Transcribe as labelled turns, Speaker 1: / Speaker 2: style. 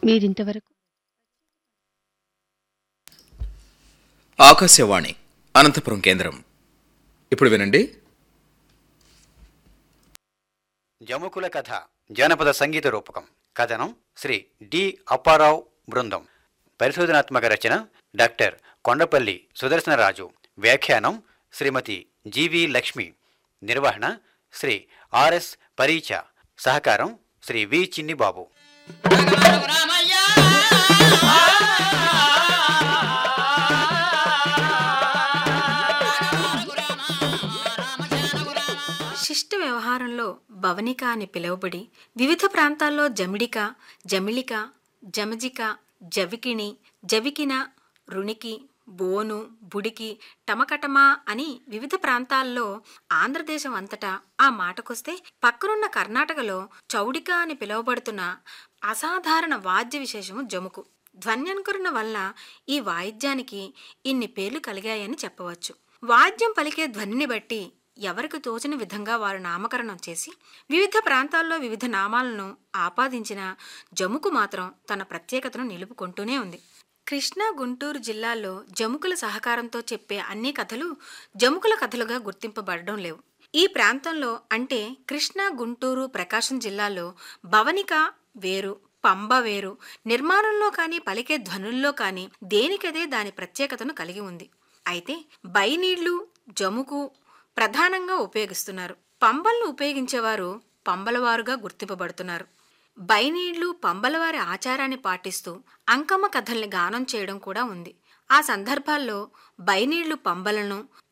Speaker 1: మీరింతవరకు
Speaker 2: ఆకాశవాణి అనంతపురం కేంద్రం ఇప్పుడు వినండి
Speaker 3: జముకుల కథ జానపద సంగీత రూపకం కథనం శ్రీ డి అప్పారావు బృందం పరిశోధనాత్మక రచన డాక్టర్ కొండపల్లి సుదర్శనరాజు వ్యాఖ్యానం శ్రీమతి జీవి లక్ష్మి నిర్వహణ శ్రీ ఆర్ఎస్ పరీచ సహకారం శ్రీ వి చిన్నిబాబు
Speaker 4: శిష్ట వ్యవహారంలో భవనిక అని పిలువబడి వివిధ ప్రాంతాల్లో జమిడిక జమిళిక జమజిక జవికిణి జవికిన రుణికి బోను బుడికి టమకటమా అని వివిధ ప్రాంతాల్లో ఆంధ్రదేశం అంతటా ఆ మాటకొస్తే పక్కనున్న కర్ణాటకలో చౌడిక అని పిలువబడుతున్న అసాధారణ వాద్య విశేషము జముకు ధ్వన్యనుకరణ వల్ల ఈ వాయిద్యానికి ఇన్ని పేర్లు కలిగాయని చెప్పవచ్చు వాద్యం పలికే ధ్వనిని బట్టి ఎవరికి తోచిన విధంగా వారు నామకరణం చేసి వివిధ ప్రాంతాల్లో వివిధ నామాలను ఆపాదించిన జముకు మాత్రం తన ప్రత్యేకతను నిలుపుకుంటూనే ఉంది కృష్ణా గుంటూరు జిల్లాల్లో జముకుల సహకారంతో చెప్పే అన్ని కథలు జముకుల కథలుగా గుర్తింపబడడం లేవు ఈ ప్రాంతంలో అంటే కృష్ణా గుంటూరు ప్రకాశం జిల్లాల్లో భవనిక వేరు పంబ వేరు నిర్మాణంలో కానీ పలికే ధ్వనుల్లో కానీ దేనికదే దాని ప్రత్యేకతను కలిగి ఉంది అయితే బైనీళ్లు జముకు ప్రధానంగా ఉపయోగిస్తున్నారు పంబలను ఉపయోగించేవారు పంబలవారుగా గుర్తింపబడుతున్నారు బైనీళ్లు పంబలవారి ఆచారాన్ని పాటిస్తూ అంకమ్మ కథల్ని గానం చేయడం కూడా ఉంది ఆ సందర్భాల్లో బైనీళ్లు పంబలను